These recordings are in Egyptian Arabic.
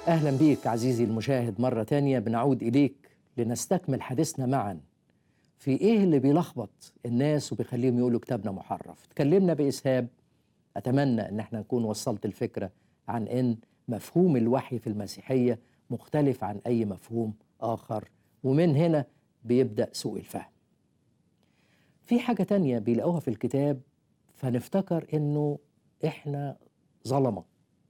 أهلا بيك عزيزي المشاهد مرة تانية بنعود إليك لنستكمل حديثنا معا في إيه اللي بيلخبط الناس وبيخليهم يقولوا كتابنا محرف تكلمنا بإسهاب أتمنى أن احنا نكون وصلت الفكرة عن أن مفهوم الوحي في المسيحية مختلف عن أي مفهوم آخر ومن هنا بيبدأ سوء الفهم في حاجة تانية بيلاقوها في الكتاب فنفتكر أنه إحنا ظلمه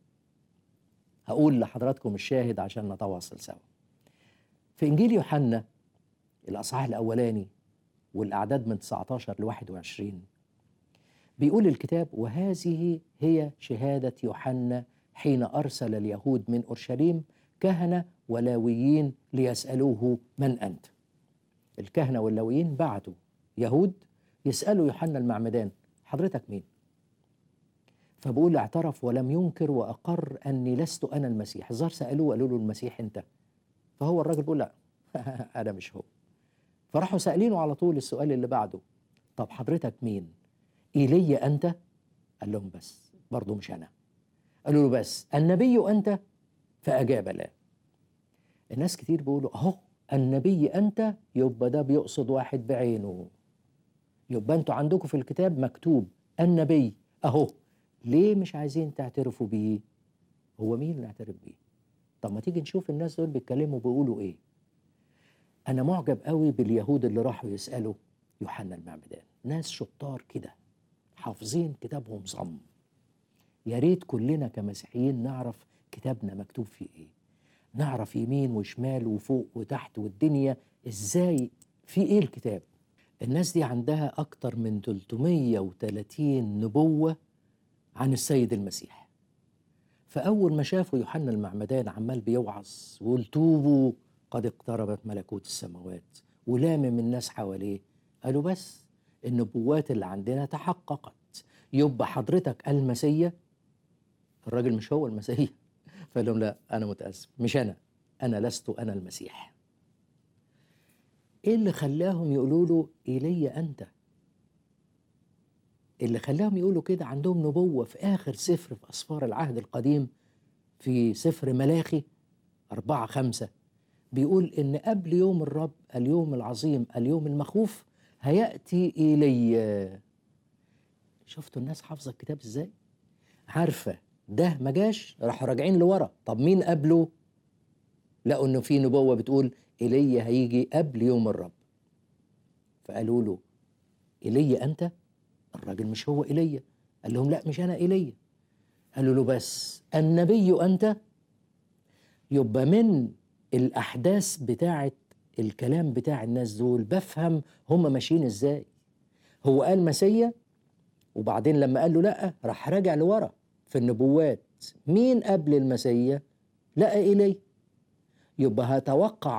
هقول لحضراتكم الشاهد عشان نتواصل سوا في إنجيل يوحنا الأصحاح الأولاني والأعداد من 19 ل 21 بيقول الكتاب وهذه هي شهادة يوحنا حين أرسل اليهود من أورشليم كهنة ولاويين ليسألوه من أنت الكهنة واللاويين بعتوا يهود يسألوا يوحنا المعمدان حضرتك مين فبقول اعترف ولم ينكر واقر اني لست انا المسيح الظاهر سالوه قالوا له المسيح انت فهو الراجل بيقول لا انا مش هو فراحوا سالينه على طول السؤال اللي بعده طب حضرتك مين ايليا انت قال لهم بس برضه مش انا قالوا له بس النبي انت فاجاب لا الناس كتير بيقولوا اهو النبي انت يبقى ده بيقصد واحد بعينه يبقى انتوا عندكم في الكتاب مكتوب النبي اهو ليه مش عايزين تعترفوا بيه هو مين اللي نعترف بيه طب ما تيجي نشوف الناس دول بيتكلموا بيقولوا ايه انا معجب قوي باليهود اللي راحوا يسالوا يوحنا المعمدان ناس شطار كده حافظين كتابهم صم يا ريت كلنا كمسيحيين نعرف كتابنا مكتوب فيه ايه نعرف يمين وشمال وفوق وتحت والدنيا ازاي في ايه الكتاب الناس دي عندها اكتر من 330 نبوه عن السيد المسيح فأول ما شافوا يوحنا المعمدان عمال بيوعظ ويقول توبوا قد اقتربت ملكوت السماوات ولامم الناس حواليه قالوا بس النبوات اللي عندنا تحققت يبقى حضرتك المسيا الراجل مش هو المسيا فقال لهم لا أنا متأسف مش أنا أنا لست أنا المسيح إيه اللي خلاهم يقولوا له إيليا أنت اللي خلاهم يقولوا كده عندهم نبوة في آخر سفر في أسفار العهد القديم في سفر ملاخي أربعة خمسة بيقول إن قبل يوم الرب اليوم العظيم اليوم المخوف هيأتي إيليا شفتوا الناس حافظة الكتاب إزاي؟ عارفة ده ما جاش راحوا راجعين لورا طب مين قبله؟ لقوا إنه في نبوة بتقول إيليا هيجي قبل يوم الرب فقالوا له إيليا أنت؟ الراجل مش هو ايليا قال لهم لا مش انا ايليا قالوا له بس النبي انت يبقى من الاحداث بتاعه الكلام بتاع الناس دول بفهم هم ماشيين ازاي هو قال مسيا وبعدين لما قال له لا راح راجع لورا في النبوات مين قبل المسيا لقى ايليا يبقى هتوقع